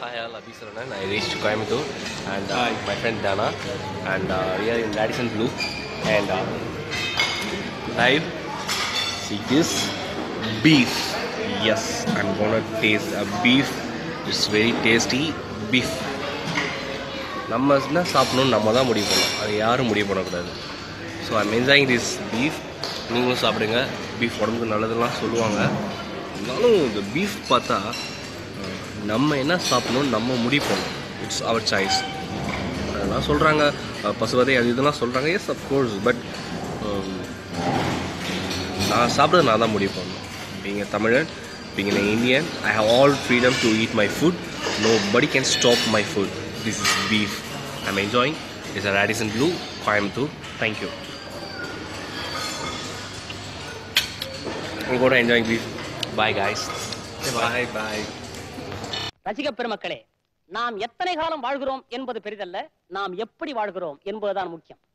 Hi, all. Abhi Saranan. I reached Coimbatore and uh, my friend Dana and uh, we are in Radisson Blue and uh, live. See this beef. Yes, I'm gonna taste a beef. It's very tasty beef. நம்ம என்ன சாப்பிடணும்னு நம்ம தான் முடிவு பண்ணணும் அது யாரும் முடிவு பண்ணக்கூடாது so I'm enjoying this beef நீங்களும் சாப்பிடுங்க பீஃப் உடம்புக்கு நல்லதெல்லாம் சொல்லுவாங்க இருந்தாலும் இந்த பீஃப் பார்த்தா அஹ், நம்ம என்ன சாப்பிடணும்னு நம்ம முடிவு பண்ணணும் இட்ஸ் அவர் சாய்ஸ் அதெல்லாம் சொல்கிறாங்க பசுவதை அது இதெல்லாம் சொல்கிறாங்க எஸ் அஃப்கோர்ஸ் பட் நான் சாப்பிட்றது நான் தான் முடிவு பண்ணணும் பீங்க தமிழன் பீங்க Indian I have all freedom to eat my food nobody can stop my food this is beef I'm enjoying is a Radisson Blu Coimbatore thank you உங்க கூட enjoying beef bye guys bye bye ரசிக பெருமக்களே நாம் எத்தனை காலம் வாழ்கிறோம் என்பது பெரிதல்ல நாம் எப்படி வாழ்கிறோம் என்பதுதான் முக்கியம்